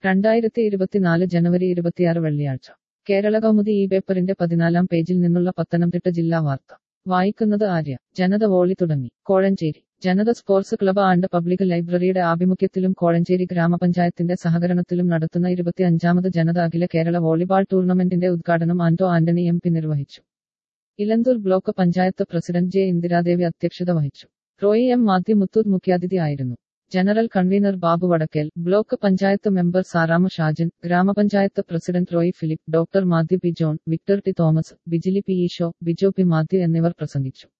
രണ്ടായിരത്തി ഇരുപത്തിനാല് ജനുവരി ഇരുപത്തിയാറ് വെള്ളിയാഴ്ച കേരള കൗമുദി ഈ പേപ്പറിന്റെ പതിനാലാം പേജിൽ നിന്നുള്ള പത്തനംതിട്ട ജില്ലാ വാർത്ത വായിക്കുന്നത് ആര്യ ജനത വോളി തുടങ്ങി Kozhencherry Janata sports club and public ലൈബ്രറിയുടെ ആഭിമുഖ്യത്തിലും കോഴഞ്ചേരി ഗ്രാമപഞ്ചായത്തിന്റെ സഹകരണത്തിലും നടത്തുന്ന ഇരുപത്തിയഞ്ചാമത് ജനത അഖില കേരള വോളിബാൾ ടൂർണമെന്റിന്റെ ഉദ്ഘാടനം ആന്റോ ആന്റണി എം പി നിർവഹിച്ചു Elanthoor block panchayat president J Indiradevi അധ്യക്ഷത വഹിച്ചു റോയി എം മാത്യു മുത്തൂർ മുഖ്യാതിഥി ആയിരുന്നു general convener Babu Vadakkel block panchayat member Sarama Shajan gramapanchayat president Roy Philip doctor Mathew P John Victor T Thomas Bijili P Eesho Bijo P Mathew എന്നിവർ പ്രസംഗിച്ചു